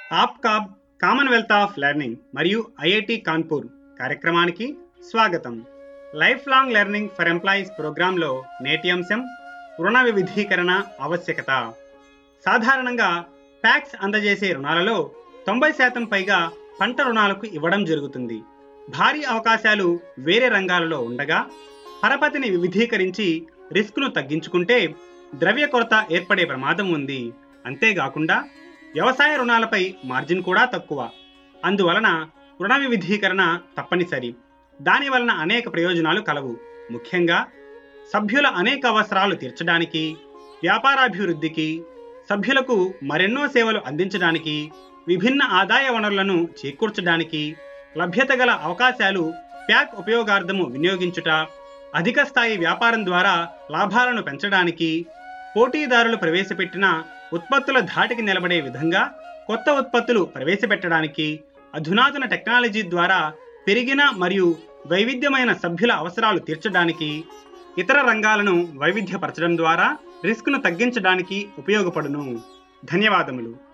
APCOB Commonwealth of learning మరియు IIT Kanpur కార్యక్రమానికి స్వాగతం life long learning for employees ప్రోగ్రాంలో నేటి అంశం రుణ వివిధీకరణ ఆవశ్యకత సాధారణంగా ట్యాక్స్ అందజేసే రుణాలలో తొంభై శాతం పైగా పంట రుణాలకు ఇవ్వడం జరుగుతుంది భారీ అవకాశాలు వేరే రంగాలలో ఉండగా పరపతిని వివిధీకరించి రిస్క్ను తగ్గించుకుంటే ద్రవ్య కొరత ఏర్పడే ప్రమాదం ఉంది అంతేకాకుండా వ్యవసాయ రుణాలపై మార్జిన్ కూడా తక్కువ అందువలన రుణ వివిధీకరణ తప్పనిసరి దాని వలన అనేక ప్రయోజనాలు కలవు ముఖ్యంగా సభ్యుల అనేక అవసరాలు తీర్చడానికి వ్యాపారాభివృద్ధికి సభ్యులకు మరెన్నో సేవలు అందించడానికి విభిన్న ఆదాయ వనరులను చేకూర్చడానికి లభ్యత గల అవకాశాలు ప్యాక్ ఉపయోగార్థము వినియోగించుట అధిక స్థాయి వ్యాపారం ద్వారా లాభాలను పెంచడానికి పోటీదారులు ప్రవేశపెట్టిన ఉత్పత్తుల ధాటికి నిలబడే విధంగా కొత్త ఉత్పత్తులు ప్రవేశపెట్టడానికి అధునాతన టెక్నాలజీ ద్వారా పెరిగిన మరియు వైవిధ్యమైన సభ్యుల అవసరాలు తీర్చడానికి ఇతర రంగాలను వైవిధ్యపరచడం ద్వారా రిస్క్ను తగ్గించడానికి ఉపయోగపడును ధన్యవాదములు